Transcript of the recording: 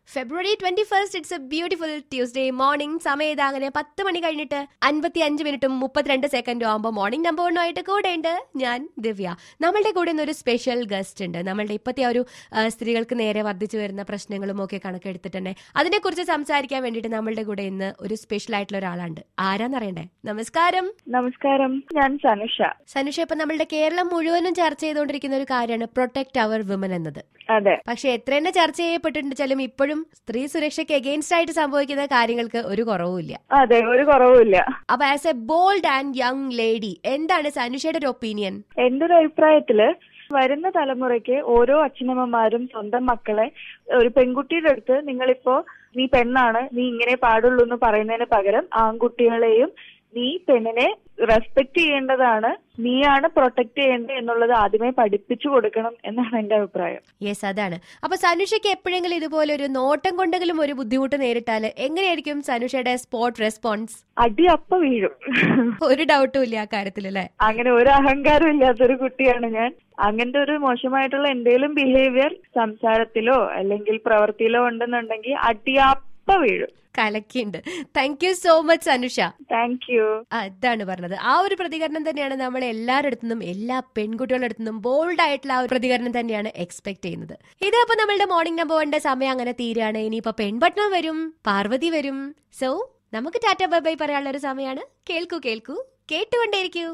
February twenty first it's a beautiful Tuesday morning സമയം ഇതാ അങ്ങനെ പത്ത് മണി കഴിഞ്ഞിട്ട് അൻപത്തി അഞ്ച് മിനിറ്റും മുപ്പത്തിരണ്ട് സെക്കൻഡും ആകുമ്പോൾ മോർണിംഗ് നമ്പർ വണ്ണുമായിട്ട് കൂടെ ഉണ്ട് ഞാൻ ദിവ്യ നമ്മളുടെ കൂടെ ഇന്ന് ഒരു സ്പെഷ്യൽ ഗസ്റ്റ് ഉണ്ട് നമ്മളുടെ ഇപ്പോഴത്തെ ആ ഒരു ആ, സ്ത്രീകൾക്ക് നേരെ വർദ്ധിച്ചു വരുന്ന പ്രശ്നങ്ങളും ഒക്കെ കണക്കെടുത്തിട്ട് തന്നെ അതിനെക്കുറിച്ച് സംസാരിക്കാൻ വേണ്ടിയിട്ട് നമ്മളുടെ കൂടെ ഇന്ന് ഒരു സ്പെഷ്യൽ ആയിട്ടുള്ള ഒരാളുണ്ട് ആരാന്നറിയണ്ടേ നമസ്കാരം നമസ്കാരം ഞാൻ സനുഷ സനുഷ ഇപ്പൊ നമ്മളുടെ കേരളം മുഴുവനും ചർച്ച ചെയ്തുകൊണ്ടിരിക്കുന്ന ഒരു കാര്യമാണ് പ്രൊട്ടക്ട് അവർ വിമൻ എന്നത് അതെ പക്ഷെ എത്ര തന്നെ ചർച്ച ചെയ്യപ്പെട്ടിട്ടുണ്ടെങ്കിലും ഇപ്പോഴും സ്ത്രീ സുരക്ഷയ്ക്ക് എഗെയിൻസ്റ്റ് ആയിട്ട് സംഭവിക്കുന്ന കാര്യങ്ങൾക്ക് ഒരു കുറവുമില്ല അതെ ഒരു കുറവുമില്ല അപ്പൊ as a bold and young lady എന്താണ് സനുഷയുടെ ഒരു ഒപ്പീനിയൻ എന്റെ ഒരു അഭിപ്രായത്തില് വരുന്ന തലമുറയ്ക്ക് ഓരോ അച്ഛനമ്മമാരും സ്വന്തം മക്കളെ ഒരു പെൺകുട്ടിയുടെ അടുത്ത് നിങ്ങളിപ്പോ നീ പെണ്ണാണ് നീ ഇങ്ങനെ പാടുള്ളൂ എന്ന് പറയുന്നതിന് പകരം ആൺകുട്ടികളെയും നീ പെണ്ണിനെ റെസ്പെക്ട് ചെയ്യേണ്ടതാണ് നീയാണ് പ്രൊട്ടക്ട് ചെയ്യേണ്ടത് എന്നുള്ളത് ആദ്യമേ പഠിപ്പിച്ചു കൊടുക്കണം എന്നാണ് എന്റെ അഭിപ്രായം യെസ് അതാണ് അപ്പൊ സനുഷയ്ക്ക് എപ്പോഴെങ്കിലും ഇതുപോലെ ഒരു നോട്ടം കൊണ്ടെങ്കിലും ഒരു ബുദ്ധിമുട്ട് നേരിട്ടാല് എങ്ങനെയായിരിക്കും സനുഷയുടെ സ്പോട്ട് റെസ്പോൺസ് അടി അപ്പ വീഴും ഒരു ഡൗട്ടും ഇല്ല ആ കാര്യത്തിൽ അല്ലെ അങ്ങനെ ഒരു അഹങ്കാരം ഇല്ലാത്തൊരു കുട്ടിയാണ് ഞാൻ അങ്ങനത്തെ ഒരു മോശമായിട്ടുള്ള എന്തെങ്കിലും ബിഹേവിയർ സംസാരത്തിലോ അല്ലെങ്കിൽ പ്രവൃത്തിയിലോ ഉണ്ടെന്നുണ്ടെങ്കിൽ അടിയാപ്പ വീഴും കലക്കിണ്ട് thank you so much Sanusha thank you അതാണ് പറഞ്ഞത് ആ ഒരു പ്രതികരണം തന്നെയാണ് നമ്മൾ എല്ലാവരുടെ അടുത്തുനിന്നും എല്ലാ പെൺകുട്ടികളുടെ അടുത്തുനിന്നും ബോൾഡ് ആയിട്ടുള്ള ആ ഒരു പ്രതികരണം തന്നെയാണ് എക്സ്പെക്ട് ചെയ്യുന്നത് ഇതപ്പോ നമ്മളുടെ മോർണിംഗ് നമ്പർ വണ്ടെ സമയം അങ്ങനെ തീരുകയാണ് ഇനിയിപ്പോ പെൺപട്ടണം വരും പാർവതി വരും സോ നമുക്ക് ടാറ്റ ബൈ ബൈ പറയാനുള്ള ഒരു സമയമാണ് കേൾക്കൂ കേൾക്കൂ കേട്ടുകൊണ്ടേയിരിക്കൂ